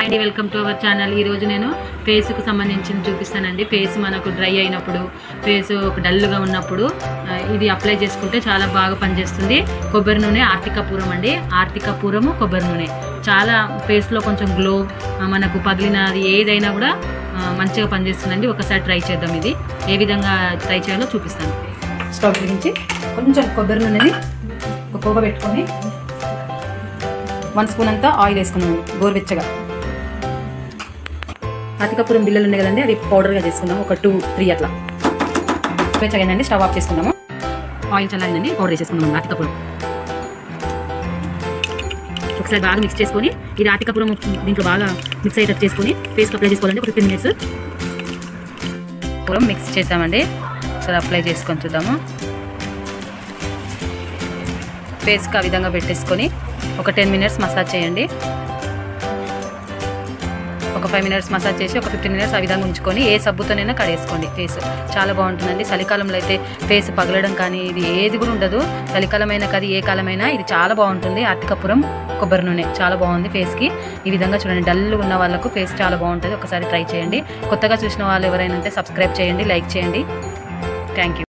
అండి welcome to our channel ఈ రోజు నేను ఫేస్కు సంబంధించి చూపిస్తానండి ఫేస్ మనకు డ్రై అయినప్పుడు ఫేస్ ఒక డల్గా ఉన్నప్పుడు ఆ, ఇది అప్లై చేసుకుంటే చాలా బాగా పనిచేస్తుంది కొబ్బరి నూనె ఆర్తికపూరం అండి ఆర్తికపూరము కొబ్బరి నూనె చాలా ఫేస్లో కొంచెం గ్లో మనకు పగిలినది ఏదైనా కూడా ఆ, మంచిగా పనిచేస్తుందండి ఒకసారి ట్రై చేద్దాం ఇది ఏ విధంగా ట్రై చేయాలో చూపిస్తాను స్టవ్ గురించి కొంచెం కొబ్బరి నూనెని ఒక పోగ పెట్టుకొని వన్ స్పూన్ అంతా ఆయిల్ వేసుకున్నాను గోరువెచ్చగా అతికపురం బిల్లలు ఉన్నాయి కదండి అది పౌడర్గా చేసుకుందాం ఒక టూ త్రీ అట్లా వెచ్చగైందండి స్టవ్ ఆఫ్ చేసుకుందాము ఆయిల్ చల్లారిందండి పౌడర్ వేసేసుకుందాం అతికపురం ఒకసారి బాగా మిక్స్ చేసుకొని ఇది అతికపురం దీంట్లో బాగా మిక్స్ అయ్యేటట్టు చేసుకొని ఫేస్కి అప్లై చేసుకోవాలండి ఒక ఫిఫ్టీన్ మినిట్స్ పురం మిక్స్ చేసామండి ఒకసారి అప్లై చేసుకొని చూద్దాము ఫేస్కి ఆ విధంగా పెట్టేసుకొని ఒక టెన్ మినిట్స్ మసాజ్ చేయండి ఒక ఫైవ్ మినిట్స్ మసాజ్ చేసి ఒక ఫిఫ్టీన్ మినిట్స్ ఆ విధంగా ఉంచుకొని ఏ సబ్బుతోనైనా కడేసుకోండి ఫేస్ చాలా బాగుంటుందండి చలికాలంలో అయితే ఫేస్ పగలడం కానీ ఇది ఏది కూడా ఉండదు చలికాలమైనా కాదు ఏ కాలమైనా ఇది చాలా బాగుంటుంది అతికపురం కొబ్బరి నూనె చాలా బాగుంది ఫేస్కి ఈ విధంగా చూడండి డల్ ఉన్న వాళ్ళకు ఫేస్ చాలా బాగుంటుంది ఒకసారి ట్రై చేయండి కొత్తగా చూసిన వాళ్ళు ఎవరైనా ఉంటే సబ్స్క్రైబ్ చేయండి లైక్ చేయండి థ్యాంక్ యూ